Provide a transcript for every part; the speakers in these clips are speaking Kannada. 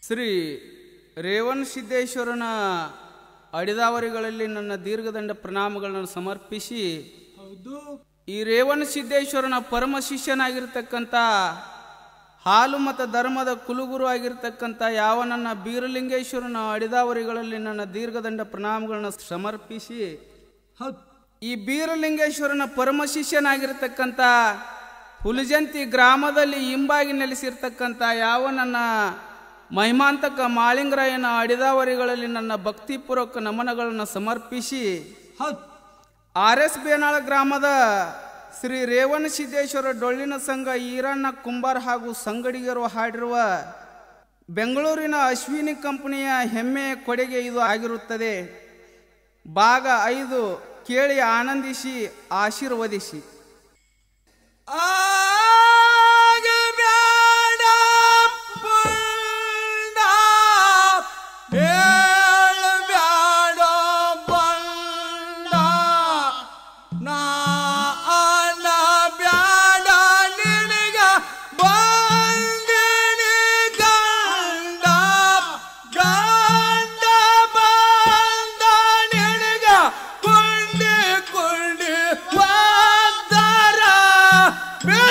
ಶ್ರೀ ರೇವಣ ಸಿದ್ದೇಶ್ವರನ ಅಡಿದಾವರಿಗಳಲ್ಲಿ ನನ್ನ ದೀರ್ಘದಂಡ ಪ್ರಣಾಮಗಳನ್ನು ಸಮರ್ಪಿಸಿ ಹೌದು ಈ ರೇವಣ ಸಿದ್ದೇಶ್ವರನ ಪರಮ ಶಿಷ್ಯನಾಗಿರ್ತಕ್ಕಂಥ ಹಾಲು ಮತ್ತು ಧರ್ಮದ ಕುಲುಗುರು ಆಗಿರ್ತಕ್ಕಂಥ ಯಾವ ನನ್ನ ಬೀರಲಿಂಗೇಶ್ವರನ ಅಡಿದಾವರಿಗಳಲ್ಲಿ ನನ್ನ ದೀರ್ಘದಂಡ ಪ್ರಣಾಮಗಳನ್ನು ಸಮರ್ಪಿಸಿ ಹೌದು ಈ ಬೀರಲಿಂಗೇಶ್ವರನ ಪರಮ ಶಿಷ್ಯನಾಗಿರ್ತಕ್ಕಂಥ ಹುಲಿಜಂತಿ ಗ್ರಾಮದಲ್ಲಿ ಹಿಂಬಾಗಿ ನೆಲೆಸಿರ್ತಕ್ಕಂಥ ಯಾವ ನನ್ನ ಮಹಿಮಾಂತಕ ಮಾಳಿಂಗರಾಯನ ಅಡಿದಾವರಿಗಳಲ್ಲಿ ನನ್ನ ಭಕ್ತಿಪೂರ್ವಕ ನಮನಗಳನ್ನು ಸಮರ್ಪಿಸಿ ಹೌದು ಆರ್ ಎಸ್ ಬೇನಾಳ ಗ್ರಾಮದ ಶ್ರೀ ರೇವಣ ಸಿದ್ದೇಶ್ವರ ಡೊಳ್ಳಿನ ಸಂಘ ಈರಣ್ಣ ಕುಂಬಾರ್ ಹಾಗೂ ಸಂಗಡಿಗರು ಹಾಡಿರುವ ಬೆಂಗಳೂರಿನ ಅಶ್ವಿನಿ ಕಂಪನಿಯ ಹೆಮ್ಮೆಯ ಕೊಡುಗೆ ಇದು ಆಗಿರುತ್ತದೆ ಭಾಗ ಐದು ಕೇಳಿ ಆನಂದಿಸಿ ಆಶೀರ್ವದಿಸಿ ಆಗಬ್ಯಾಡ ಪುಂಡ, ಹೇಳ್ಬ್ಯಾಡ ಬಂಡ. ನಾ ಅನ್ನಬ್ಯಾಡ ನಿನಗ ಬಂದಿನಿ ಗಂಡ. ಗಂಡ ಬಂದ ನಿನಗ ಕುಂಡಿ ಕುಂಡಿ ವಾದ್ದಾರ.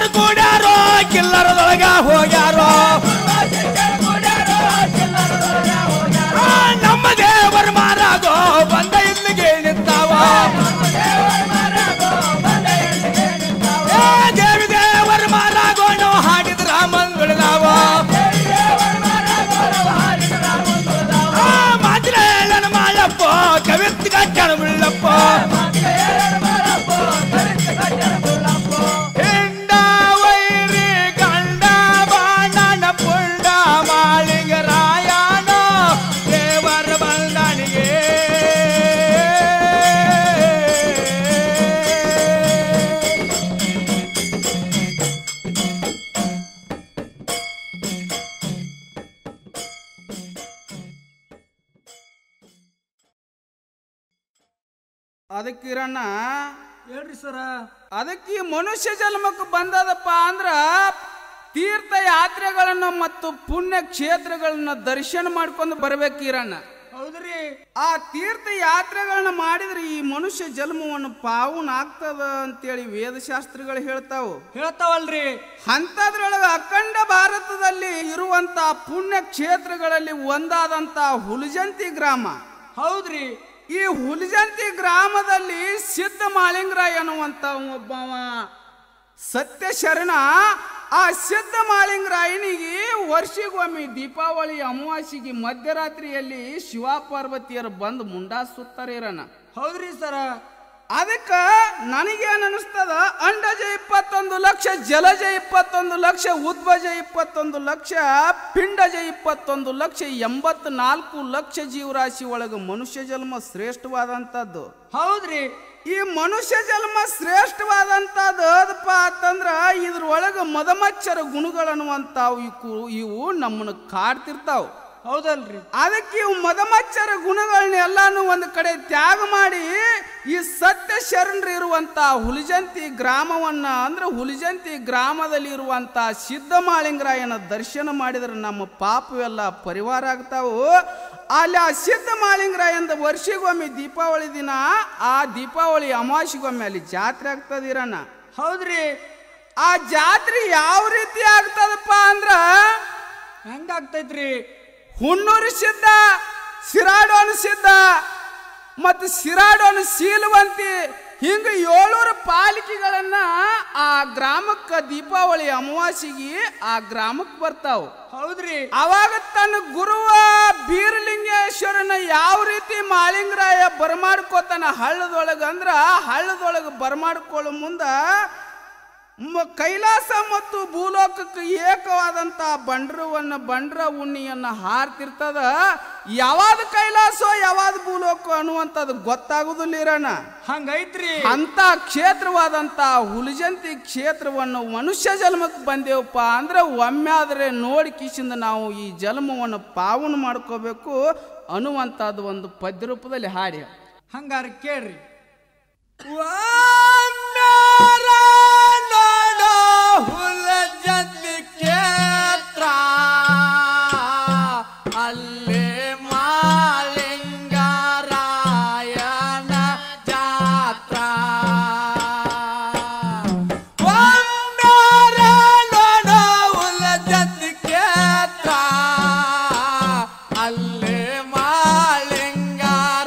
ಶಿಷ್ಯರು ಕೂಡ್ಯಾರೋ ಕಿಲ್ಲರದೊಳಗ ಹೋಗ್ಯಾರೋ ಆ, ನಮ್ಮ ದೇವರ ಮಾರಾಗೋ ಬಂದ ಇಲ್ಲಿಗೆ ನಿಂತಾವ ಏ, ದೇವಿ ದೇವರ ಮಾರಾಗೋ ನಾವು ಹಾಡಿದ್ರ ಮಂಗಳದಾವ ಆ, ಮಾತಿನ ಹೇಳನ ಮಾಯಪ್ಪ ಕವಿತ್ಗ ಕಣಬುಳ್ಳಪ್ಪ ಹಿಂಡ ವೈರಿ ಗಂಡ ಬಾಣನ ಪುಂಡ ಮಾಳಿಗ ರಾಯಣ ದೇವರ ಬಂದನಿಗೆ ಅದಕ್ಕೆ ಇರಣ್ಣ ಹೇಳ್ರಿ ಸರ ಅದಕ್ಕೆ ಈ ಮನುಷ್ಯ ಜನ್ಮಕ್ಕೆ ಬಂದದಪ್ಪ ಅಂದ್ರ ತೀರ್ಥ ಯಾತ್ರೆಗಳನ್ನ ಮತ್ತು ಪುಣ್ಯ ಕ್ಷೇತ್ರಗಳನ್ನ ದರ್ಶನ ಮಾಡ್ಕೊಂಡು ಬರ್ಬೇಕು ಇರಣ್ಣ ಹೌದ್ರಿ ಆ ತೀರ್ಥ ಯಾತ್ರೆಗಳನ್ನ ಮಾಡಿದ್ರೆ ಈ ಮನುಷ್ಯ ಜನ್ಮವನ್ನು ಪಾವನ ಆಗ್ತದ ಅಂತೇಳಿ ವೇದಶಾಸ್ತ್ರಗಳು ಹೇಳ್ತಾವು ಹೇಳ್ತಾವಲ್ರಿ ಅಂಥದ್ರೊಳಗ ಅಖಂಡ ಭಾರತದಲ್ಲಿ ಇರುವಂತ ಪುಣ್ಯ ಕ್ಷೇತ್ರಗಳಲ್ಲಿ ಒಂದಾದಂತ ಹುಲಜಂತಿ ಗ್ರಾಮ ಹೌದ್ರಿ ಈ ಹುಲಜಂತಿ ಗ್ರಾಮದಲ್ಲಿ ಸಿದ್ಧ ಮಾಳಿಂಗರಾಯ ಅನ್ನುವಂತ ಒಬ್ಬವ ಸತ್ಯ ಶರಣ ಆ ಸಿದ್ಧ ಮಾಳಿಂಗರಾಯನಿಗೆ ವರ್ಷಿಗೊಮ್ಮೆ ದೀಪಾವಳಿ ಅಮಾವಾಸ್ಯೆಗೆ ಮಧ್ಯರಾತ್ರಿಯಲ್ಲಿ ಶಿವ ಪಾರ್ವತಿಯರು ಬಂದು ಮುಂಡಾ ಸುತ್ತಾರಿರನ ಹೌದ್ರಿ ಸರ ಅದಕ್ಕ ನನಗೇನ್ ಅನಿಸ್ತದ ಅಂಡಜ ಇಪ್ಪತ್ತೊಂದು ಲಕ್ಷ ಜಲಜ ಇಪ್ಪತ್ತೊಂದು ಲಕ್ಷ ಉದ್ಭಜ ಇಪ್ಪತ್ತೊಂದು ಲಕ್ಷ ಪಿಂಡಜ ಇಪ್ಪತ್ತೊಂದು ಲಕ್ಷ ಎಂಬತ್ನಾಲ್ಕು ಲಕ್ಷ ಜೀವರಾಶಿ ಒಳಗೆ ಮನುಷ್ಯ ಜನ್ಮ ಶ್ರೇಷ್ಠವಾದಂಥದ್ದು ಹೌದ್ರಿ ಈ ಮನುಷ್ಯ ಜನ್ಮ ಶ್ರೇಷ್ಠವಾದಂಥದ್ದು ಅದಪ್ಪ ಅಂತಂದ್ರ ಇದ್ರೊಳಗೆ ಮದಮಚ್ಚರ ಗುಣಗಳನ್ನುವಂತಾವು ಇವು ಇವು ನಮ್ಮನ್ನು ಕಾಡ್ತಿರ್ತಾವು ಹೌದಲ್ರಿ ಅದಕ್ಕೆ ಇವು ಮದಮಚ್ಚರ ಗುಣಗಳನ್ನೆಲ್ಲಾನು ಒಂದು ಕಡೆ ತ್ಯಾಗ ಮಾಡಿ ಈ ಸತ್ಯ ಶರಣರು ಇರುವಂತ ಹುಲಿಜಂತಿ ಗ್ರಾಮವನ್ನ ಅಂದ್ರೆ ಹುಲಿಜಂತಿ ಗ್ರಾಮದಲ್ಲಿ ಇರುವಂತ ಸಿದ್ಧ ಮಾಳಿಂಗರಾಯನ ದರ್ಶನ ಮಾಡಿದ್ರೆ ನಮ್ಮ ಪಾಪವೆಲ್ಲ ಪರಿವಾರ ಆಗ್ತಾವು ಅಲ್ಲಿ ಆ ಸಿದ್ಧ ಮಾಳಿಂಗರಾಯಂದ ವರ್ಷಿಗೊಮ್ಮೆ ದೀಪಾವಳಿ ದಿನ ಆ ದೀಪಾವಳಿ ಅಮಾವಾಸ್ಯೆಗೊಮ್ಮೆ ಅಲ್ಲಿ ಜಾತ್ರೆ ಆಗ್ತದಿರಣ್ಣ ಹೌದ್ರಿ ಆ ಜಾತ್ರೆ ಯಾವ ರೀತಿ ಆಗ್ತದಪ್ಪ ಅಂದ್ರ ಹೆಂಗಾಗ್ತೈತ್ರಿ ಹುಣ್ಣೂರು ಸಿದ್ಧ ಸಿರಾಡೋನು ಸಿದ್ಧ ಮತ್ತು ಸಿರಾಡೋನು ಶೀಲವಂತಿ ಹಿಂಗ ಏಳೂರು ಪಾಲಿಕೆಗಳನ್ನ ಆ ಗ್ರಾಮಕ್ಕೆ ದೀಪಾವಳಿ ಅಮಾವಾಸ್ಯೆಗೆ ಆ ಗ್ರಾಮಕ್ಕೆ ಬರ್ತಾವ ಹೌದ್ರಿ ಅವಾಗ ತನ್ನ ಗುರುವ ಬೀರಲಿಂಗೇಶ್ವರನ ಯಾವ ರೀತಿ ಮಾಳಿಂಗರಾಯ ಬರಮಾಡ್ಕೋತಾನ ಹಳ್ಳದೊಳಗ ಅಂದ್ರ ಹಳ್ಳದೊಳಗ ಬರಮಾಡ್ಕೊಳ್ಳೋ ಮುಂದ ಮ- ಕೈಲಾಸ ಮತ್ತು ಭೂಲೋಕಕ್ಕೆ ಏಕವಾದಂತ ಬಂಡ್ರವನ್ನ ಬಂಡ್ರ ಉಣ್ಣಿಯನ್ನ ಹಾರ್ತಿರ್ತದ ಯಾವಾದ ಕೈಲಾಸೋ ಯಾವಾದ ಭೂಲೋಕ ಅನ್ನುವಂಥದ್ದು ಗೊತ್ತಾಗುದಿಲ್ಲ ಇರೋಣ ಹಂಗೈತ್ರಿ ಅಂತ ಕ್ಷೇತ್ರವಾದಂತ ಹುಲಿಜಂತಿ ಕ್ಷೇತ್ರವನ್ನು ಮನುಷ್ಯ ಜನ್ಮಕ್ಕೆ ಬಂದೇವಪ್ಪ ಅಂದ್ರೆ ಒಮ್ಮೆ ಆದರೆ ನೋಡಿ ಕಿಶಿಂದ ನಾವು ಈ ಜನ್ಮವನ್ನು ಪಾವನ ಮಾಡ್ಕೋಬೇಕು ಅನ್ನುವಂಥದ್ದು ಒಂದು ಪದ್ಯ ರೂಪದಲ್ಲಿ ಹಾಡಿ ಹಂಗಾರ ಕೇಳ್ರಿ ಅಲ್ಲೇ ಮಾಲಿಂಗರಾಯಣ ಜಾತ್ರ ಅಲ್ಲೇ ಮಾಲಿಂಗರಾಯಣ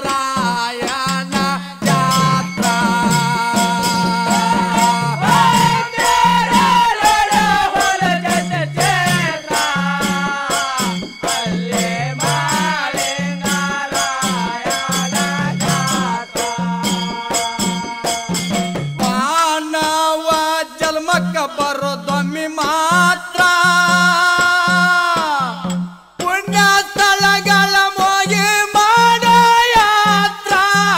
ಜಾತ್ರ ಮಾನವ ಜನ್ಮಕ್ಕ ಬರೋದೊಮ್ಮೆ ಮಾತ್ರ ಪುಣ್ಯ ಸ್ಥಳಗಳ ಮೋಗಿ ಮಾಡ ಯಾತ್ರ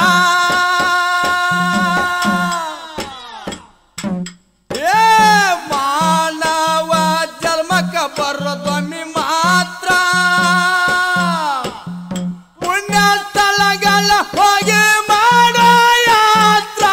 ಏ ಮಾನವ ಜನ್ಮಕ್ಕ ಬರೋದೊಮ್ಮೆ ಮಾತ್ರ ಪುಣ್ಯ ಸ್ಥಳಗಳ ಹೋಗಿ ಮಾಡ ಯಾತ್ರ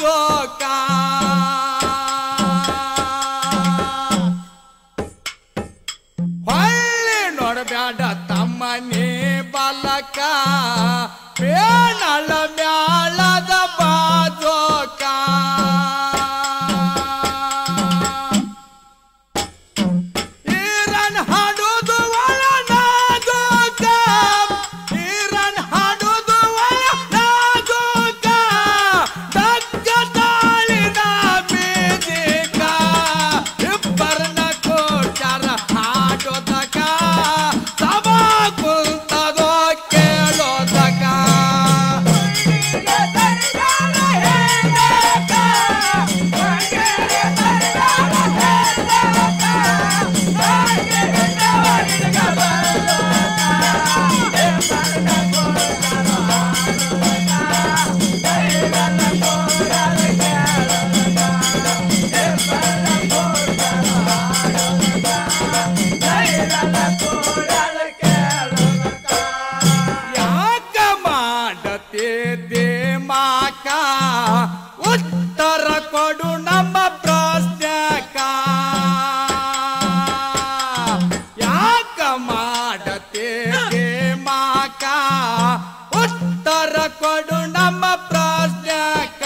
ಬಾಜೋಕ ಹೊಳ್ಳಿ ನೋಡಬ್ಯಾಡ ತಮ್ಮನೇ ಬಾಲಕ ಬೇನಳ ಮ್ಯಾಳದ ಬಾಜೋಕ ಈರನ್ ಹಾಡೋದು ಒಳನಾಗೋಕ ಈರನ್ ಹಾಡೋದು ಒಳನಾಗೋಕ ಡಗ್ಗ ತಾಳಿನ ಬೀದಿಕ ಇಬ್ಬರನ್ನ ಕೋಚಾರ ಹಾಡೋದಕ ಸಭಾ ಕುಂತದೋ ಕೇಳೋದಕ ಯಾಕ ಮಾಡತಿದ್ದೆ ಮಾಕ ಉತ್ತರ ಕೊಡು ನಮ್ಮ ಪ್ರಶ್ನಕ ಯಾಕ ಮಾಡತಿದ್ದೆ ಮಾಕ ಉತ್ತರ ಕೊಡು ನಮ್ಮ ಪ್ರಶ್ನಕ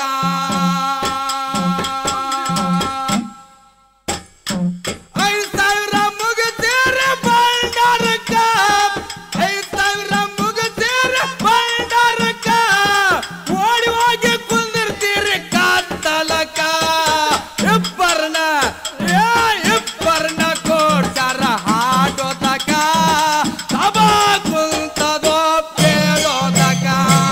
ಐದ್ ಸಾವಿರ ಮುಗಿತೀರ ಬಂಡಾರಕ್ಕ ಐದ್ ಸಾವಿರ ಮುಗಿತೀರ ಬಂಡಾರಕ್ಕ ಓಡಿ ಹೋಗಿ ಕುಂದಿರ್ತೀರಿ ಕಾತ್ತಲಕ ಇಬ್ಬರನ ಏ ಇಬ್ಬರನ ಕೋಡ್ತಾರ ಹಾಡೋದಕ ಸಭಾ ಕುಂತದೋ ಕೇಳೋದಕ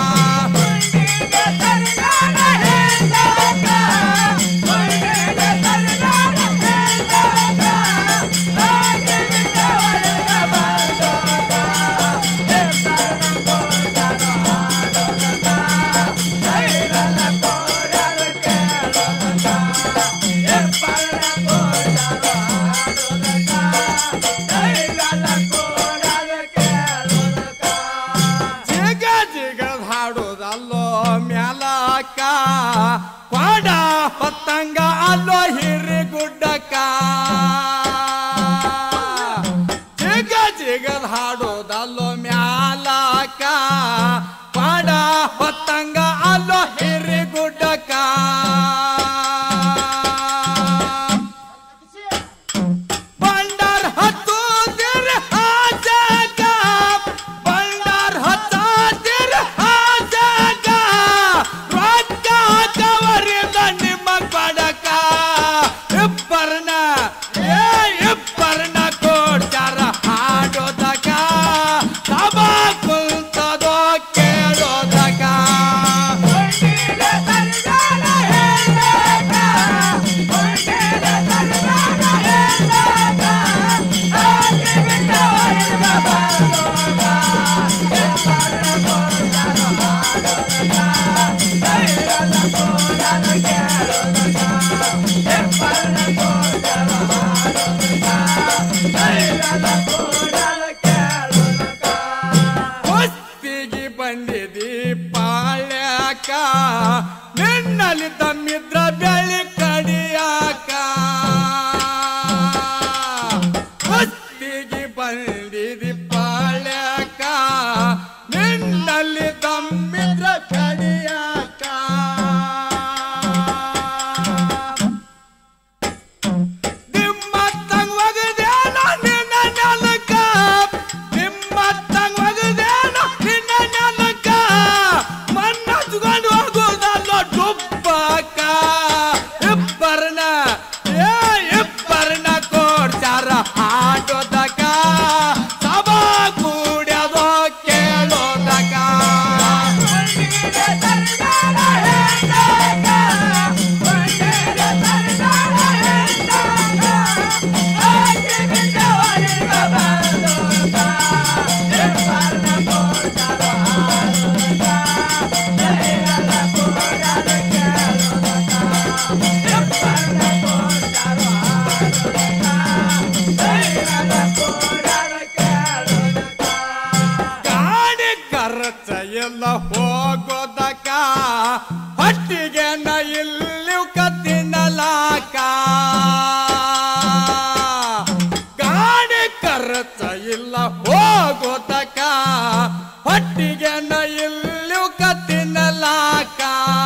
ಜಿಗ ಜಿಗ ಹಾಡೋದಲ್ಲೋ ಮ್ಯಾಲಕ ಕ್ವಾಡ ಹೊತ್ತಂಗ ಅಲ್ಲೋ ಹಿರಿ ಗುಡ್ಡಕ್ಕ ಜಿಗ ಜಿಗ ಹಾಡೋದಲ್ಲೋ ಮ್ಯಾಲಕ ಕ್ವಾಡ ಹೊತ್ತಂಗ ಅಲ್ಲೋ ಹಿರಿ ಗುಡ್ಡಕ್ಕ ಬಂಡಾರ್ ಹತ್ತು ದಿನ ಆಜಾಗ ಬಂಡಾರ್ ಹತ್ತು ದಿನ ಆಜಾಗ ರೊಕ್ಕ ಕವರಿದ ನಿಮ್ಮ ಬಡಕ ಇಬ್ಬರನ ಏ ಇಬ್ಬರನ ಕೋಡ್ತಾರ ಹಾಡೋದಕ ಸಭಾ ಕುಂತದೋ ಕೇಳೋದಕ ಹೊಸ್ತಿಗೆ ಬಂದಿದಿ ಪಾಳ್ಯಾಕ ನಿನ್ನಲ್ಲಿ ತಮ್ಮಿದ್ರ ಬೆಳಿ ಕಡಿಯಾಕ ಹೊಸ್ತಿಗೆ ಬಂದಿದಿ ಪಾಳ್ಯಾಕ ನಿನ್ನಲ್ಲಿ ತಮ್ಮಿದ್ರ ಕಡಿಯಾಕ ನಿಮ್ಮ ತಂಗ್ ಒಗದೇನ ನಿನ್ನ ನೆಲಕ ನಿಮ್ಮ ತಂಗ್ ಒಗದೇನ ನಿನ್ನ ನೆಲಕ ಮಣ್ಣ ಹಚ್ಕೊಂಡು ಹೋಗೋದಲ್ಲ ಡುಬ್ಬಕ ಹೋಗೋದಕ ಹೊಟ್ಟಿಗೆ ನ ಇಲ್ಲಿ ಕತ್ತಿನಲಾಕ ಗಾಡಿ ಖರ್ಚ ಇಲ್ಲ ಹೋಗೋದಕ ಹೊಟ್ಟಿಗೆ ನ ಇಲ್ಲಿ ಕತ್ತಿನಲಾಕ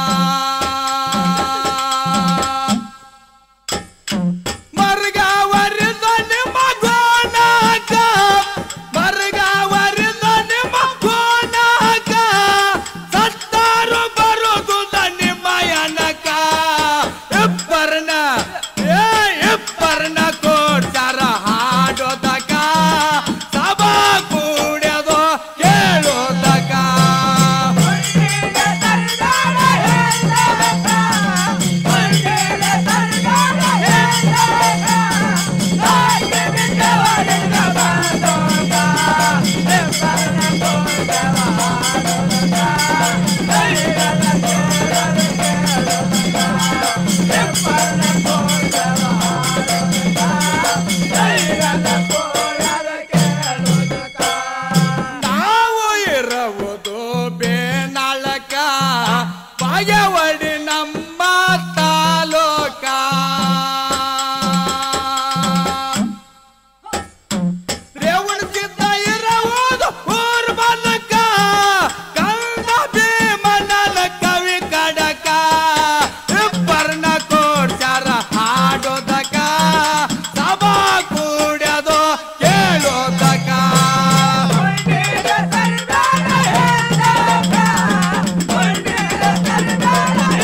ಮರ್ಗಾವರಿದ ನಿಮ್ಮ ಗೋನಾಕ ಮರ್ಗಾವರಿದ ನಿಮ್ಮ ಗೋನಾಕ ಸತ್ತಾರು ಬರುವುದ ನಿಮ್ಮ ಯನಕ ಇಬ್ಬರನ ಏ ಇಬ್ಬರನ ಕೋಟಾರ ಹಾಡೋದಕ ಸಭಾ ಕೂಡ್ಯದೋ ಕೇಳೋದಕ ನಾವು ಇರುವುದು ಬೇನಾಳಕ ಬಾಯವಡಿ ನಮ್ಮ ತಾಲೂಕ ರೇವಣಸಿದ್ದ ಇರುವುದು ಊರ್ ಬಲಕ ಕಂದ ಭೀಮನಲ ಕವಿ ಕಡಕ ಇಬ್ಬರನ ಕೋಡ್ಸಾರ ಹಾಡೋದಕ ಸಭಾ ಕೂಡ್ಯದೋ ಕೇಳೋದಕ Yeah.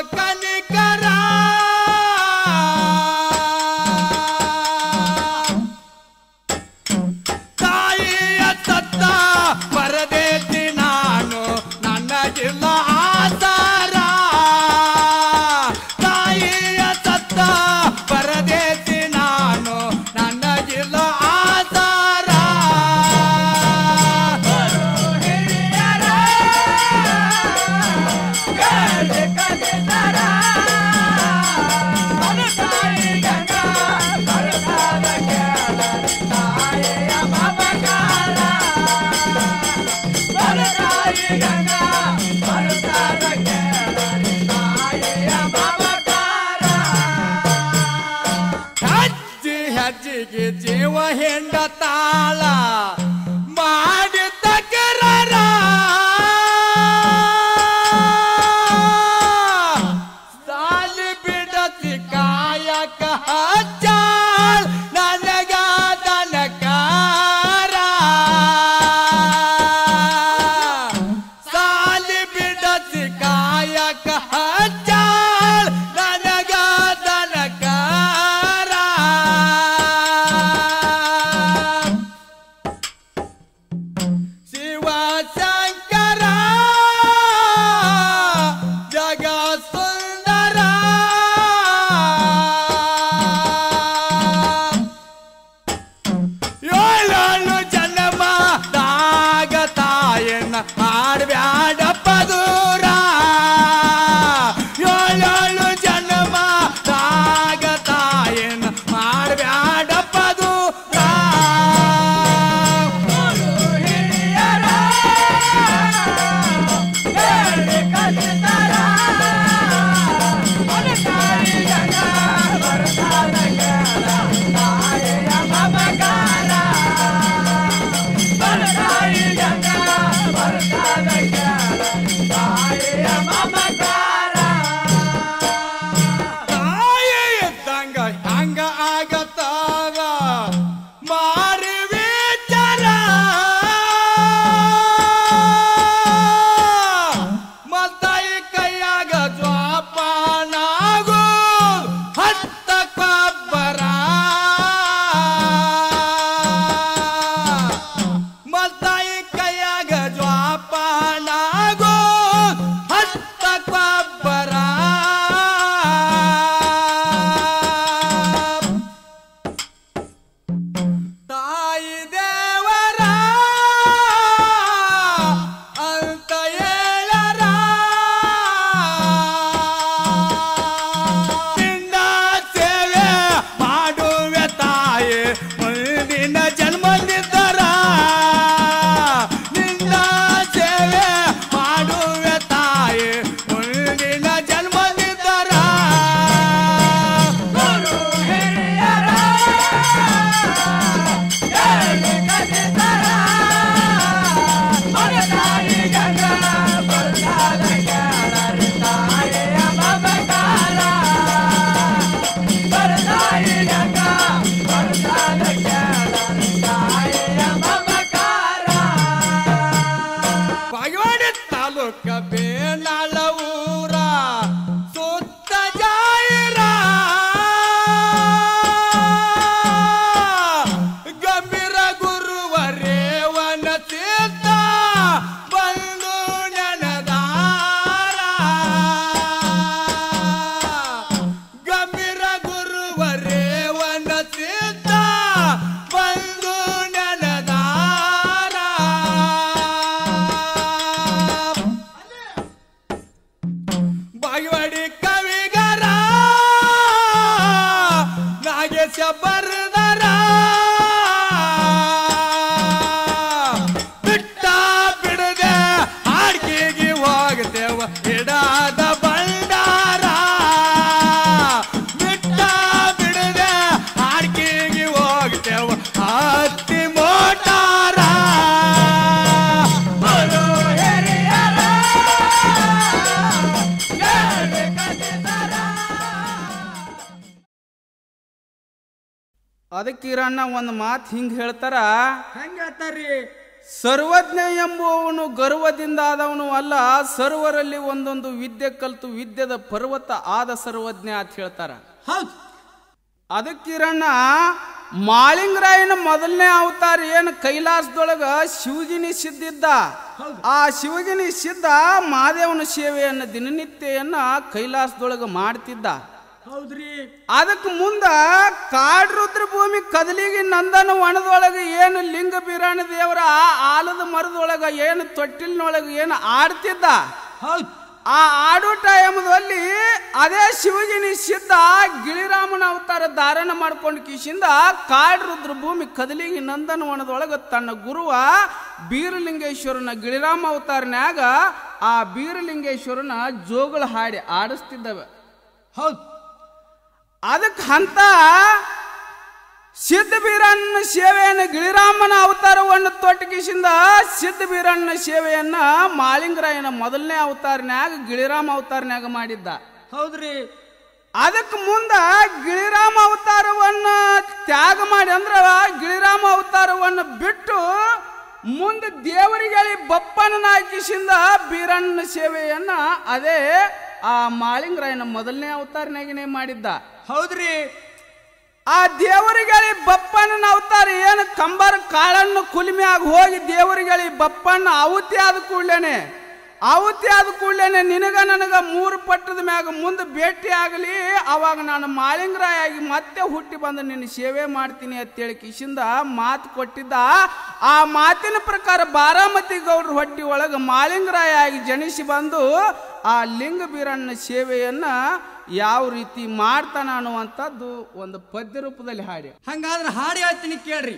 ಕನಿಕರ ತಾಯಿಯ ಸತ್ತ ಪರದೇತಿ ನಾನು ನನಗಿಲ್ಲ ಆಧಾರ ತಾಯಿಯ ಸತ್ತ ಪರದೇತಿ ನಾನು ನನಗಿಲ್ಲ ಆಧಾರ ಹಜ್ಜಿ ಹಜ್ಜಿಗೆ ಜೀವ ಹೆಂಡ ತಾಳ ಮಾಡಿ ತಕರಾರ ಸಾಲಿ ಬಿಡತಿ ಕಾಯಕ ಹಚ್ಚಾಳ್ ನನಗ ದನಕಾರ ಸಾಲಿ ಬಿಡತಿ ಕಾಯಕ ಹಚ್ಚಾಳ್ ನನಗ ದನಕಾರ ಶಿವ ಶಂಕರ ಜಗ ಸುಂದರ ಏಳನ್ನು ಜನ್ಮ ದಾಗ ತಾಯನ್ನ ಮಾಡ್ಬ್ಯಾಡಪ್ಪ ದೂರ ಏಳನ್ನು ಜನ್ಮ ದಾಗ ತಾಯನ್ನ ಮಾಡ್ಬ್ಯಾಡಪ್ಪ ದೂರ ತಾಯಿ ಇದ್ದಂಗ ಹಂಗ ಆಗತ್ತಾಗ ಮಾರಿ ವಿಚಾರ ಮತ್ತಾಯಿ ಕೈಯಾಗ ಜ್ವಾಪನಾಗು ಹತ್ತ ಕೊಬ್ಬರ ಮತ್ತಾಯಿ ಕೈಯಾಗ ಜ್ವಾಪನಾಗು ಹತ್ತ ಕೊಬ್ಬರ ತಾಯಿ ದೇವರ ಅಂತ ಹೇಳರ ನಿನ್ನ ಸೇವೆ ಮಾಡುವೆ ತಾಯಿ ಮುಂದಿನ ಜನ್ಮದಿದ್ದರ ನಿನ್ನ ಸೇವೆ ಮಾಡುವೆ ತಾಯಿ ಮುಂದಿನ ಜನ್ಮದಿದ್ದರ ಬಾಗವಾಡಿ ತಾಲೂಕ ಬೇನಾಳ ಊರ ಸುತ್ತ ಜಾಯಿರ ಗಂಭೀರ ಗುರುವರೇವನ ತೀರ್ಥ ಬಂದು ನೆನದಾರ ಗಂಭೀರ ಗುರುವರೇವನ ತೀರ್ಥ ಬಂದು ನೆನದಾರ ಬಾಗವಾಡಿ ಕವಿಗಾರ ನಾಗೇಶ ಬರ್ದರ ಬಿಟ್ಟ ಬಿಡದೆ ಆಡ್ಕಿಗೆ ಹೋಗ್ತೇವ ಇಡಾದ ಬಂಡಾರ ಬಿಟ್ಟ ಬಿಡದೆ ಆಡ್ಕಿಗೆ ಹೋಗ್ತೇವ ಹತ್ತಿ ಮೋಟಾರ ಅದಕ್ಕೆ ಈರಣ್ಣ ಒಂದು ಮಾತು ಹಿಂಗೆ ಹೇಳ್ತಾರ ಹೆಂಗ ಹೇಳ್ತಾರ್ರಿ ಸರ್ವಜ್ಞ ಎಂಬುವವನು ಗರ್ವದಿಂದ ಆದವನು ಅಲ್ಲ ಸರ್ವರಲ್ಲಿ ಒಂದೊಂದು ವಿದ್ಯೆ ಕಲ್ತು ವಿದ್ಯೆದ ಪರ್ವತ ಆದ ಸರ್ವಜ್ಞ ಅಂತ ಹೇಳ್ತಾರ ಹೌದು ಅದಕ್ಕಿರಣ್ಣ ಮಾಳಿಂಗರಾಯನ ಮೊದಲನೇ ಅವತಾರ ಏನು ಕೈಲಾಸದೊಳಗ ಶಿವಗಿನಿ ಸಿದ್ಧಿದ್ದ ಹೌದು. ಆ ಶಿವಗಿನಿ ಸಿದ್ಧ ಮಹಾದೇವನ ಸೇವೆಯನ್ನು ದಿನನಿತ್ಯನ್ನ ಕೈಲಾಸದೊಳಗ ಮಾಡ್ತಿದ್ದ ಹೌದ್ರಿ ಅದಕ್ಕೆ ಮುಂದ ಕಾಡ್ರುದ್ರ ಭೂಮಿ ಕದಲಿಗೆ ನಂದನ ವನದೊಳಗೆ ಏನು ಲಿಂಗ ಬೀರಾಣ ದೇವರ ಆ ಆಲದ ಮರದೊಳಗ ಏನು ತೊಟ್ಟಿಲಿನೊಳಗೆ ಏನು ಆಡ್ತಿದ್ದ ಹೌದು ಆ ಆಡೋ ಟೈಮದಲ್ಲಿ ಅದೇ ಶಿವಗಿನಿ ಸಿದ್ಧ ಗಿಳಿರಾಮನ ಅವತಾರ ಧಾರಣ ಮಾಡ್ಕೊಂಡು ಕಿಶಿಂದ ಕಾಡ್ರುದ್ರ ಭೂಮಿ ಕದಲಿಗೆ ನಂದನವನದೊಳಗ ತನ್ನ ಗುರುವ ಬೀರಲಿಂಗೇಶ್ವರನ ಗಿಳಿರಾಮ ಅವತಾರನ್ಯಾಗ ಆ ಬೀರಲಿಂಗೇಶ್ವರನ ಜೋಗಳ ಹಾಡಿ ಆಡಿಸ್ತಿದ್ದವೆ ಹೌದು ಅದಕ್ಕೆ ಅಂತ ಸಿದ್ಧ ಬೀರಣ್ಣ ಸೇವೆಯನ್ನು ಗಿಳಿರಾಮನ ಅವತಾರವನ್ನು ತೊಟ್ಟಗಿಸಿಂದ ಸಿದ್ಧ ಬೀರಣ್ಣ ಸೇವೆಯನ್ನ ಮಾಳಿಂಗರಾಯನ ಮೊದಲನೇ ಅವತಾರನ್ಯಾಗ ಗಿಳಿರಾಮ ಅವತಾರನ್ಯಾಗ ಮಾಡಿದ್ದ ಹೌದ್ರಿ ಅದಕ್ಕೆ ಮುಂದ ಗಿಳಿರಾಮ ಅವತಾರವನ್ನ ತ್ಯಾಗ ಮಾಡಿ ಅಂದ್ರ ಗಿಳಿರಾಮ ಅವತಾರವನ್ನು ಬಿಟ್ಟು ಮುಂದೆ ದೇವರಿಗೆ ಬಪ್ಪನ ಹಾಕಿಸಿಂದ ಬೀರಣ್ಣ ಸೇವೆಯನ್ನ ಅದೇ ಆ ಮಾಳಿಂಗರಾಯನ ಮೊದಲನೇ ಅವತಾರನಾಗಿನೇ ಮಾಡಿದ್ದ ಹೌದ್ರಿ ಆ ದೇವರಿಗೆ ಬಪ್ಪನ ಅವತಾರ ಏನು ಕಂಬರ ಕಾಳನ್ನು ಕುಲಿಮ್ಯಾಗ ಹೋಗಿ ದೇವರಿಗೆ ಬಪ್ಪಣ್ಣ ಆಹುತಿ ಆದ ಕೂಡ್ಲೇನೆ ಆಹುತಿ ಆದ ಕೂಡ್ಲೇನೆ ನಿನಗ ನನಗ ಮೂರು ಪಟ್ಟದ ಮ್ಯಾಗ ಮುಂದೆ ಭೇಟಿ ಆಗಲಿ ಅವಾಗ ನಾನು ಮಾಳಿಂಗರಾಯ ಆಗಿ ಮತ್ತೆ ಹುಟ್ಟಿ ಬಂದು ನಿನ್ನ ಸೇವೆ ಮಾಡ್ತೀನಿ ಅಂತೇಳಿ ಕಿಶಿಂದ ಮಾತು ಕೊಟ್ಟಿದ್ದ ಆ ಮಾತಿನ ಪ್ರಕಾರ ಬಾರಾಮತಿ ಗೌಡ್ರ ಹೊಟ್ಟಿ ಒಳಗೆ ಮಾಳಿಂಗರಾಯ ಆಗಿ ಜನಿಸಿ ಬಂದು ಆ ಲಿಂಗ ಬೀರಣ್ಣ ಸೇವೆಯನ್ನ ಯಾವ ರೀತಿ ಮಾಡ್ತಾನ ಅನ್ನುವಂಥದ್ದು ಒಂದು ಪದ್ಯ ರೂಪದಲ್ಲಿ ಹಾಡಿ ಹಂಗಾದ್ರೆ ಹಾಡಿ ಹೇಳ್ತೀನಿ ಕೇಳ್ರಿ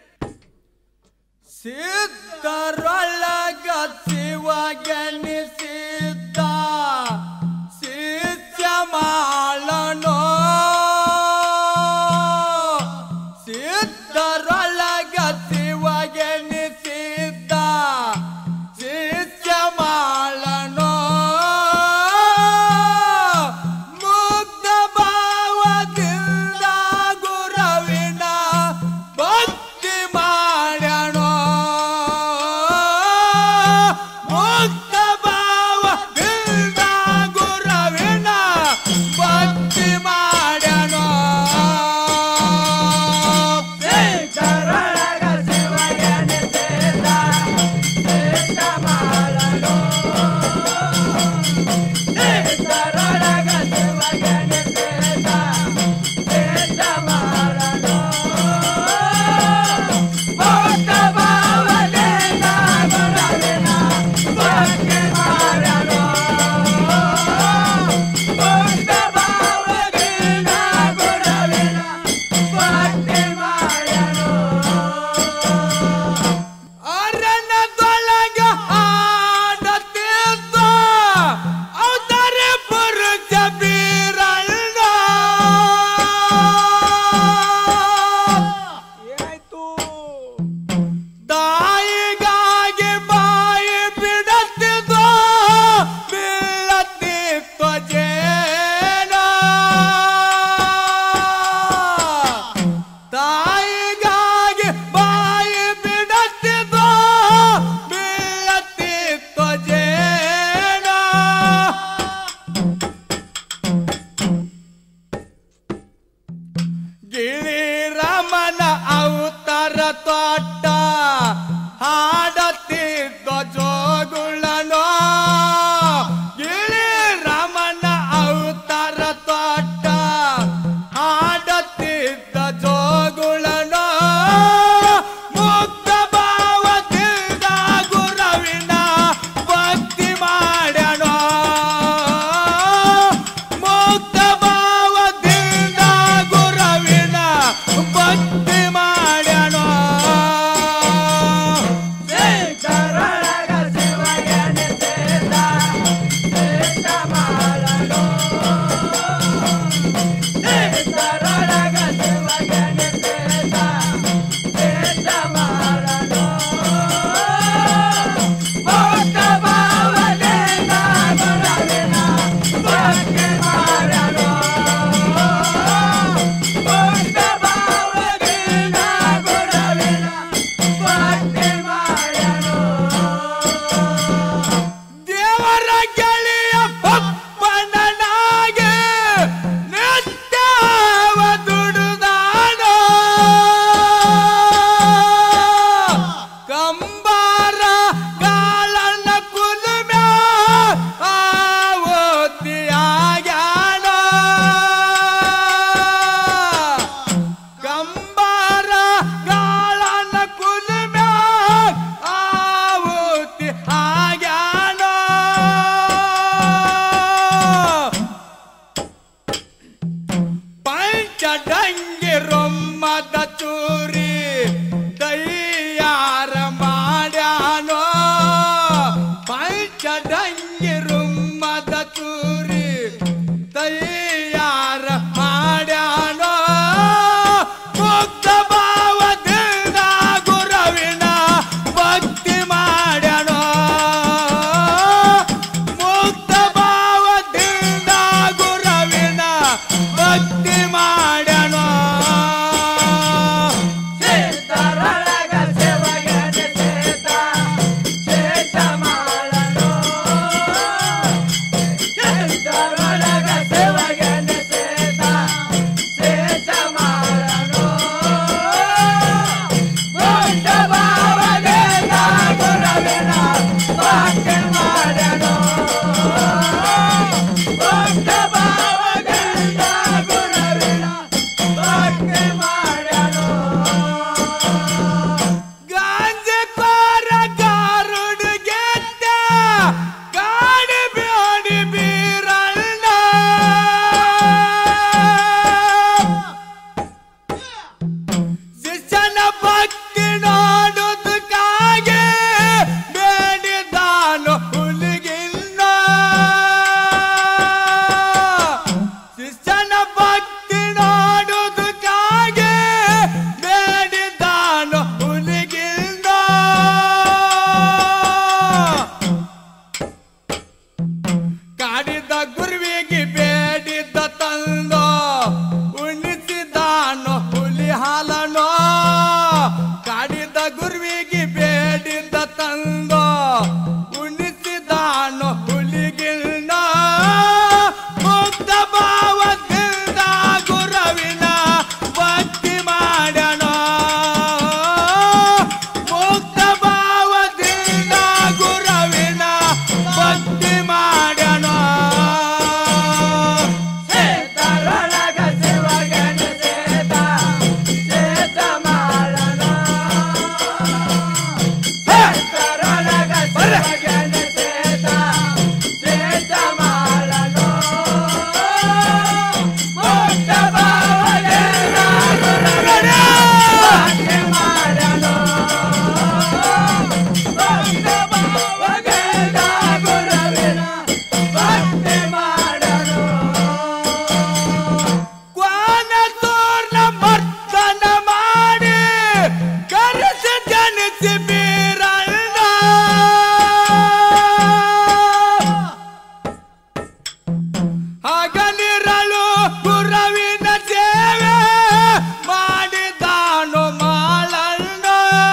ಸಿದ್ಧರೊಳಗ ಶಿವಗಣಿಸಿದ್ದ ಶಿಷ್ಯ ಮಾಳನೋ ಸಿದ್ಧರೊಳಗ ಶಿವಗಣಿಸಿದ್ದ ಶಿಷ್ಯ ಮಾಳನೋ ಮುಗ್ಧ ಭಾವದಿಂದ ಗುರವಿನ ಭಕ್ತಿ ಮಾಡ್ಯಾಣೋ ಮುಗ್ಧ ಭಾವದಿಂದ ಪಂಚಡಂಗಿ ರೊಮ್ಮದ ಚೂರಿ ತಯ್ಯಾರ ಮಾಡ್ಯಾನೋ ಪಂಚಡಂಗಿ ರುಮ್ಮದ ಚೂರಿ ತಯ್ಯಾರ ಮಾಡ್ಯಾನೋ ಮುಕ್ತ ಭಾವದಿಂದ ಗುರವಿನ ಭಕ್ತಿ ಮಾಡ್ಯಾನೋ ಮುಕ್ತ ಭಾವದಿಂದ ಗುರವಿನ ಭಕ್ತಿ ಮಾಡ್ಯಾನೋ ಸೇತರೊಳಗ ಸೇವಗನೆ ಸೇತ ಸೇತ ಮಾಡನು ಸೇತರೊಳಗ ಸೇವಗನೆ ಸೇತ ಸೇತ ಮಾಡನು ಭಕ್ತ ಭಾವದಿಂದ ಗುರವಿನ ಭಕ್ತಿ ಮಾಡನು ಭಕ್ತ ಭಾವದಿಂದ ಗುರವಿನ ಭಕ್ತಿ ಮಾಡನು ಗಾಂಜಕೋರ ಗಾರುಡು ಗೆದ್ದ ಗಾಡಿ ಬೇಡಿ ಬೀರಣ್ಣ ಶಿಷ್ಯನ ಭಕ್ತಿ ನೋಡುದಕ್ಕಾಗಿ ಬೇಡಿದಾನು ಹುಲಿಗಿನ್ನ ಶಿಷ್ಯನ ಭಕ್ತಿ ನೋಡುದಕ್ಕಾಗಿ ಬೇಡಿದಾನು ಹುಲಿಗಿನ್ನ ಕಾಡಿದ ಗುರುವಿಗೆ ಬೇಡಿದ್ದ ತಂದೋ ಉಣಿಸಿದಾನು ಹುಲಿ ಹಾಲನೋ ಕಾಡಿದ ಗುರುವಿಗೆ ಬೇಡಿದ್ದ ತಂದೋ ಉಣಿಸಿದಾನು ಹುಲಿಗಿನ್ನ ಮುಕ್ತ ಭಾವದಿಂದ ಗುರುವಿನ ಭಕ್ತಿ ಮಾಡ್ಯಾನೋ ಮುಕ್ತ ಭಾವದಿಂದ ಗುರುವಿನ ಭಕ್ತಿ ಮಾಡ್ಯಾನೋ ಸೇತರೊಳಗ ಶಿವಗನ ಸೇತ ಸೇತ ಮಾಡನು ಸೇತರೊಳಗ ಶಿವಗನ ಸೇತ ಸೇತ ಮಾಡನು ಮುಕ್ತ ಭಾವದಿಂದ ಗುರುವಿನ ಭಕ್ತಿ ಮಾಡನು ಭಕ್ತ ಭಾವದಿಂದ ಗುರುವಿನ ಭಕ್ತಿ ಮಾಡನು ಕ್ವಾನ ತೋರ್ನ ಮರ್ತನ ಮಾಡಿ ಕರೆಸಿ ಜನಿಸಿ ಬೀರಣ್ಣ ಹಗಲಿರಲು ಗುರವಿನ ಸೇವೆ ಮಾಡಿದಾನು ಮಾಳಣ್ಣ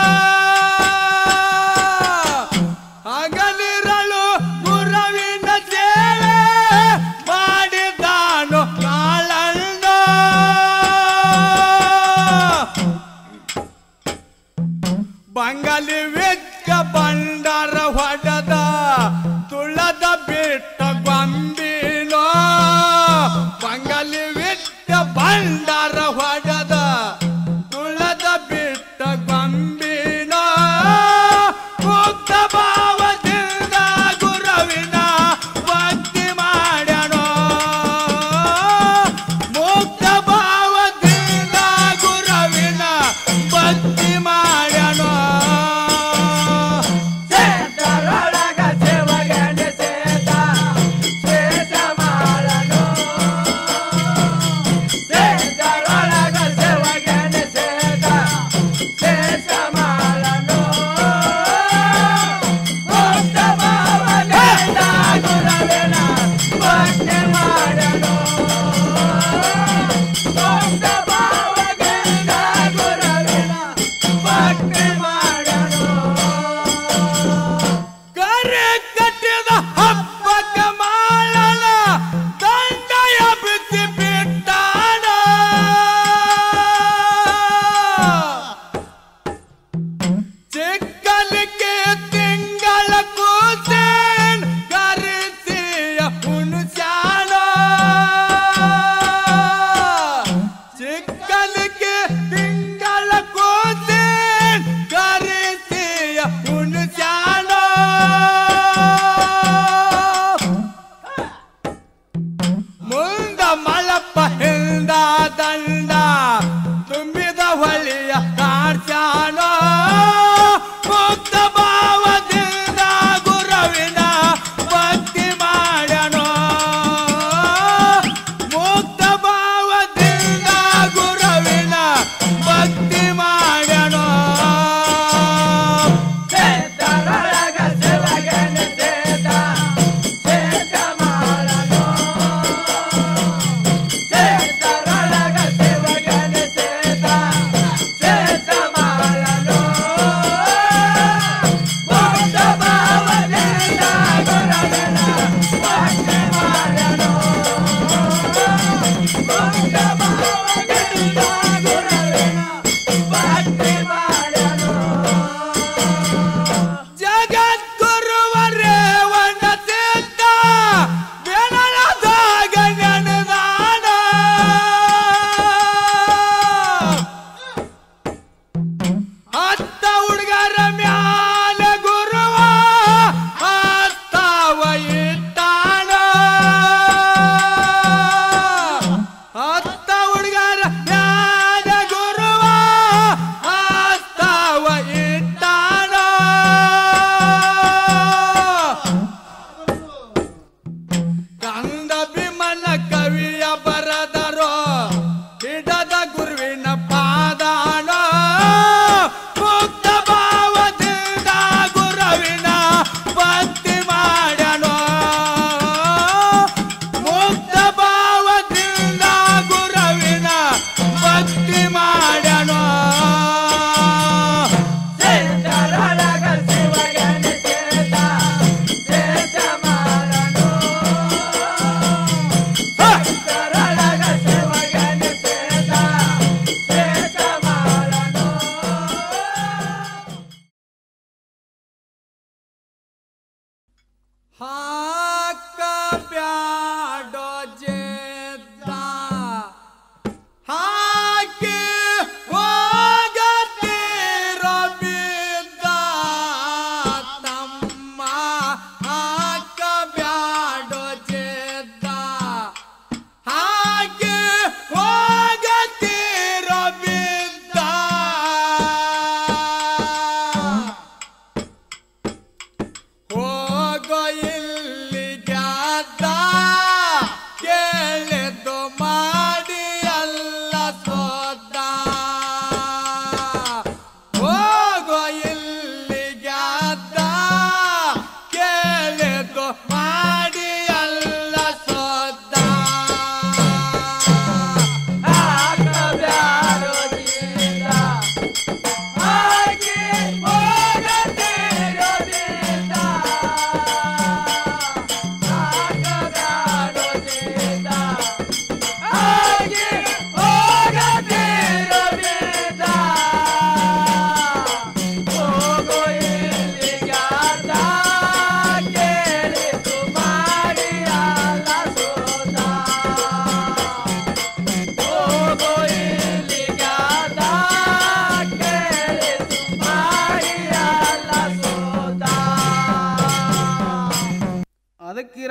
ಹಗಲಿರಲು ಗುರವಿನ ಸೇವೆ ಮಾಡಿದಾನು ಮಾಳಣ್ಣ ಬಂಗಾಲಿ ವೆಕ್ಕ ಬಂಡಾರ ಹೊಡೆದ ತುಳದ ಬಿಟ್ಟ ಗೊಂಬಿನೋ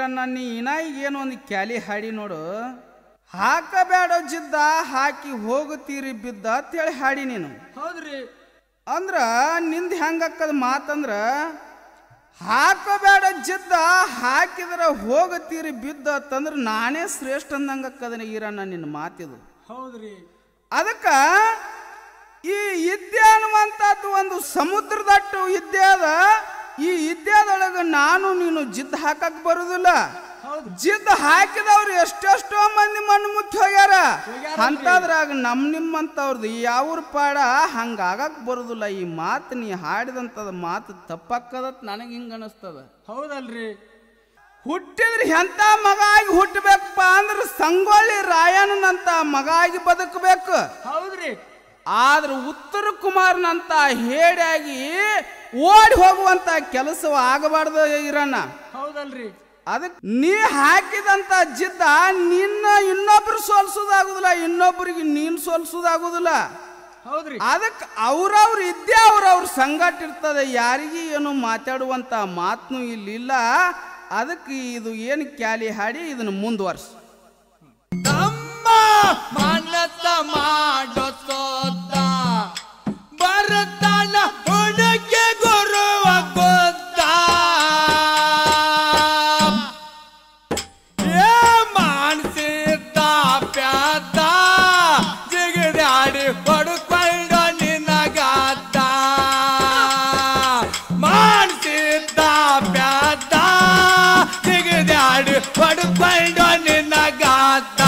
ಈರಣ್ಣ ನೀ ಇನ್ನ ಏನು ಒಂದು ಕ್ಯಾಲಿ ಹಾಡಿ ನೋಡು ಹಾಕಬೇಡ ಜಿದ್ದ ಹಾಕಿ ಹೋಗುತ್ತೀರಿ ಬಿದ್ದ ಅಂತೇಳಿ ಹಾಡಿ ನೀನು ಹೌದ್ರಿ ಅಂದ್ರ ನಿಂದ ಹೆಂಗಕ್ಕದ ಮಾತಂದ್ರ ಹಾಕಬೇಡ ಜಿದ್ದ ಹಾಕಿದ್ರ ಹೋಗತ್ತೀರಿ ಬಿದ್ದ ಅಂತಂದ್ರ ನಾನೇ ಶ್ರೇಷ್ಠ ಅಂದಂಗಕ್ಕದನ ಈರಣ್ಣ ನಿನ್ನ ಮಾತಿದು ಹೌದ್ರಿ ಅದಕ್ಕ ಈ ವಿದ್ಯೆ ಅನ್ನುವಂಥದ್ದು ಒಂದು ಸಮುದ್ರದಟ್ಟು ವಿದ್ಯೆ ಅದ ಈ ವಿದ್ಯೆದೊಳಗ ನಾನು ನೀನು ಜಿದ್ ಹಾಕಕ್ ಬರುದಿಲ್ಲ ಹೌದು ಜಿದ್ ಹಾಕಿದವ್ರು ಎಷ್ಟೆಷ್ಟೋ ಮಂದಿ ಮಣ್ಣು ಮುಚ್ಚಿ ಹೋಗ್ಯಾರ ಹೋಗ್ಯಾರಲ್ರಿ. ಅಂತದ್ರಾಗ ನಮ್ ನಿಮ್ಮಂತವ್ರದ್ದು ಯಾವ್ರ ಪಾಡ ಹಂಗಾಗಕ್ ಬರುದಿಲ್ಲ ಈ ಮಾತು ನೀ ಹಾಡಿದಂಥದ ಮಾತು ತಪ್ಪಕ್ಕದತ್ ನನಗೆ ಹಿಂಗ ಅನಸ್ತದ ಹೌದಲ್ರಿ ಹುಟ್ಟಿದ್ರೆ ಎಂತ ಮಗ ಆಗಿ ಹುಟ್ಟಬೇಕಪ್ಪ ಅಂದ್ರೆ ಸಂಗೊಳ್ಳಿ ರಾಯಣ್ಣನಂತ ಮಗ ಆಗಿ ಬದುಕಬೇಕು ಹೌದ್ರಿ ಆದ್ರೆ ಉತ್ತರ ಕುಮಾರ್ನಂತ ಹೇಡಿಯಾಗಿ ಓಡಿ ಹೋಗುವಂತ ಕೆಲಸ ಆಗಬಾರ್ದು ಇರಣ್ಣ ಹೌದಲ್ರಿ ಅದಕ್ಕೆ ನೀ ಹಾಕಿದಂತ ಜಿದ್ದ ನಿನ್ನ ಇನ್ನೊಬ್ರು ಸೋಲ್ಸೋದಾಗುದಿಲ್ಲ ಇನ್ನೊಬ್ರಿಗೆ ನೀನ್ ಸೋಲ್ಸೋದಾಗುದಿಲ್ಲ ಹೌದ್ರಿ ಅದಕ್ಕೆ ಅವ್ರವ್ರ ಇದ್ದೇ ಅವ್ರವ್ರ ಸಂಗಟ ಇರ್ತದೆ ಯಾರಿಗೂ ಏನು ಮಾತಾಡುವಂತ ಮಾತನು ಇಲ್ಲಿಲ್ಲ ಅದಕ್ಕೆ ಇದು ಏನು ಕ್ಯಾಲಿ ಹಾಡಿ ಇದನ್ನ ಮುಂದುವರ್ಸ ತಮ್ಮ ಮನಸ ಮಾಡೋ ಸೋತ ಬರ್ತಾನ ಹುಡುಗಿ ಗುರುವ ಗೊತ್ತ ಏ ಮಾನಸಿದ್ದ ಪ್ಯಾದ ಜಿಗಿದಾಡಿ ಹೊಡ್ಕೊಂಡು ನಿನಗಾತ ಮಾನಸಿದ್ದ ಪ್ಯಾದ ಜಿಗಿದಾಡಿ ಹೊಡ್ಕೊಂಡು ನಿನಗಾತ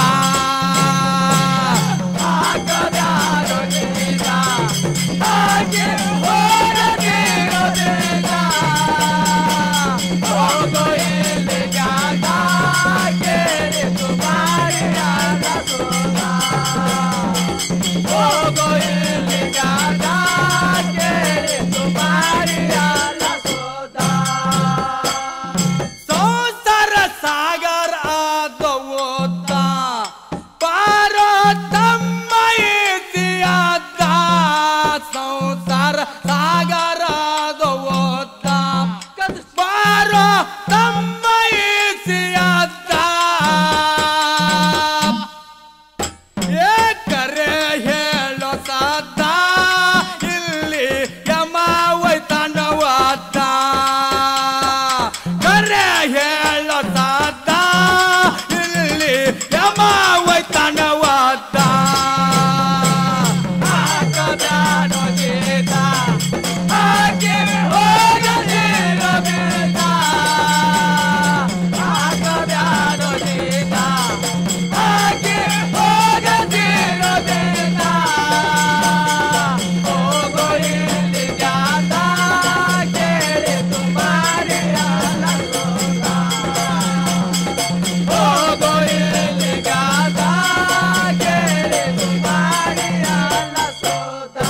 ಹಾಕಬ್ಯಾರೋ ಜೀವ ಹಾಗೆ ಹೋಗದಿರೋ ಬೇಗ ಹೋಗೋ ಇಲ್ಲಿ ಜಾಗ ಕೇಳಿ ಸುಮಾರಿಯಾದ ಸೋದ ಹೋಗೋ ಇಲ್ಲಿ ಜಾಗ ಕೇಳಿ ಸುಮಾರಿಯಾದ ಸೋದ ಸಂಸಾರ ಸಾಗರ ಆದವೋತ ಪಾರೋ ತಮ್ಮ ಇತಿಯಾದ ಸಂಸಾರ ಸಾಗರ ಆದವೋತ ಪಾರೋ ತಮ್ಮ ಇತಿಯಾದ ಏಕರೆ ಹೇಳೋ ಸಾದ ಇಲ್ಲಿ ಯಮ ಒಯ್ತಾನವಾದ ಕರೆ ಹೇಳೋ ಸಾದ ಇಲ್ಲಿ ಯಮ ಒಯ್ತಾನವಾದ ಹಾಕಬ್ಯಾರೋ ಜೀವ ಹಾಗೆ ಹೋಗದಿರೋ ಬೇಗ ಹಾಕಬ್ಯಾರೋ ಜೀವ ಹಾಗೆ ಹೋಗದಿರೋ ಬೇಗ ಹೋಗೋ ಇಲ್ಲಿ ಜಾಗ ಕೇಳಿ ಸುಮಾರಿಯಾದ ಸೋದ ಹೋಗೋ ಇಲ್ಲಿ ಜಾಗ ಕೇಳಿ ಸುಮಾರಿಯಾದ ಸೋದ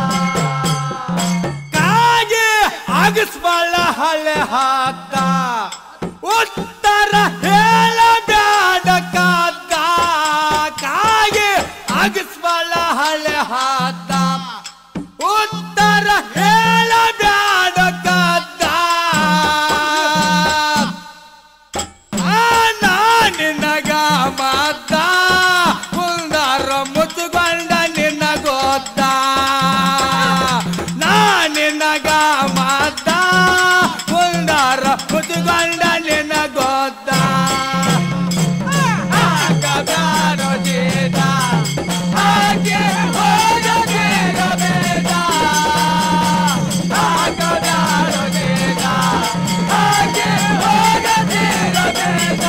ಕಾಗೆ ಅಗಸ್ಬಳ ಹಳೆ ಹಾಕ ಉತ್ತರ ಹೇಳ ಬ್ಯಾಡ ಕಾದ ಕಾಗೆ ಅಗಸ್ಬಳ ಹಳೆ ಹಾಕ ಉತ್ತರ ಹೇಳ ಬ್ಯಾಡ ಕಾದ ನಿನಗ ಮಾತ ಮುಂದಾರ ಮುಚ್ಚುಕೊಂಡ ನಿನ್ನ ಗೊತ್ತ ನಾ ನಿನಗ ಮಾತ ಮುಂದಾರ ಮುಚ್ಚುಕೊಂಡ ನಿನ್ನ ಗೊತ್ತ ಹಾಕಬ್ಯಾರೋ ಜೀವ ಹಾಗೆ ಹೋಗದಿರೋ ಬೇಗ ಹಾಕಬ್ಯಾರೋ ಜೀವ ಹಾಗೆ ಹೋಗದಿರೋ ಬೇಗ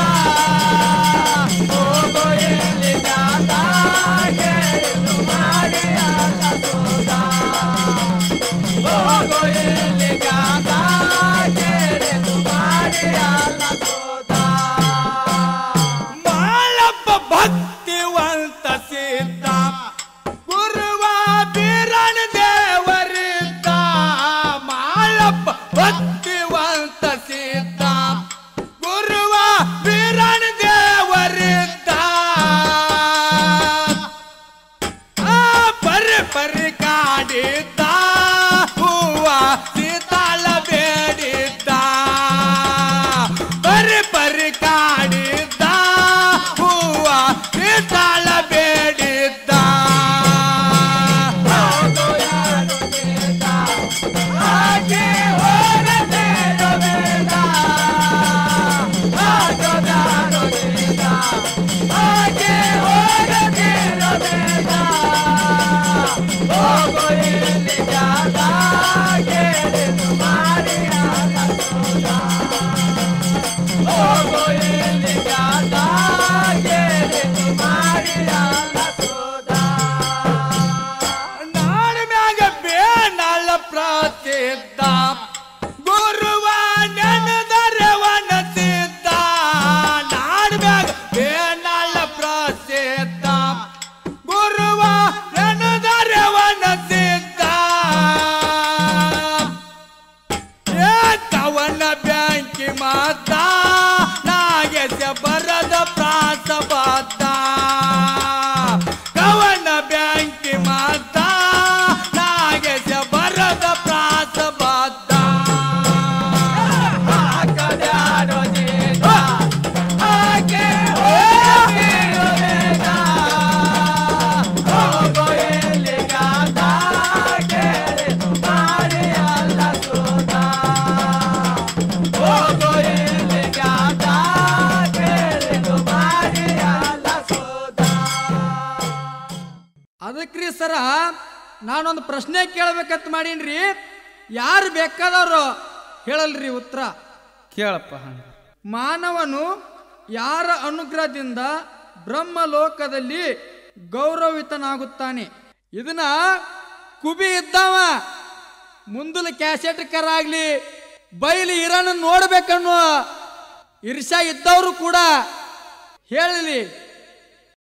ಹೋಗೋ ಇಲ್ಲಿ ಜಾಗ ಕೇಳಿ ಸುಮಾರಿಯಾದ ಸೋದ ಹೋಗೋ ಇಲ್ಲಿ ಜಾಗ ಕೇಳಿ ಸುಮಾರಿಯಾದ ಸೋದ ಮಾಳಪ್ಪ ಭಕ್ತಿವಂತ ಸಿದ್ಧ ಅದಕ್ರಿ ಸರ ನಾನೊಂದು ಪ್ರಶ್ನೆ ಕೇಳ್ಬೇಕಂತ ಮಾಡೀನ್ರಿ ಯಾರು ಬೇಕಾದವರು ಹೇಳಲ್ರಿ ಉತ್ತರ ಕೇಳಪ್ಪ ಹಂಗ ಮಾನವನು ಯಾರ ಅನುಗ್ರಹದಿಂದ ಬ್ರಹ್ಮಲೋಕದಲ್ಲಿ ಗೌರವಿತನಾಗುತ್ತಾನೆ ಇದನ್ನ ಕುಬಿ ಇದ್ದವ ಮುಂದಲ ಕ್ಯಾಸೆಟ್ ಕರಾಗ್ಲಿ ಬೈಲಿ ಇರನ್ನ ನೋಡ್ಬೇಕನ್ನೋ ಇರ್ಷಾ ಇದ್ದವರು ಕೂಡ ಹೇಳಲಿ